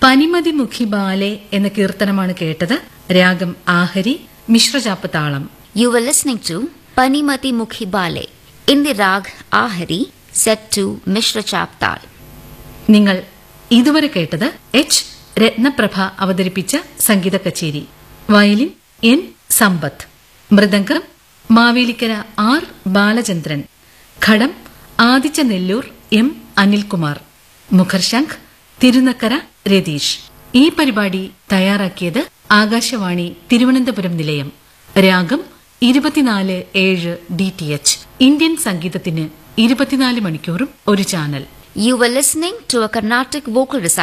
പനിമതി Mukhi ballet എന്ന കീർത്തനമാണ് കേട്ടത് രാഗം ആഹരി മിശ്രചാപ്പ് താളം You were listening to Panimati Mukhi Bale in the rag Ahari set to Mishra Chaptal. നിങ്ങൾ ഇതുവരെ കേട്ടത് എച്ച് രത്നപ്രഭ അവതരിപ്പിച്ച സംഗീത കച്ചേരി violin N Sampath mridangam Mavelikkara R Balachandran ghatam Adichanallur M Anilkumar മുഖർശംഖ് തിരുനക്കര രതീഷ് ഈ പരിപാടി തയ്യാറാക്കിയത് ആകാശവാണി തിരുവനന്തപുരം നിലയം രാഗം ഇരുപത്തിനാല് ഏഴ് ഡി ടി എച്ച് ഇന്ത്യൻ സംഗീതത്തിന് ഇരുപത്തിനാല് മണിക്കൂറും ഒരു channel You were listening to a Carnatic vocal recital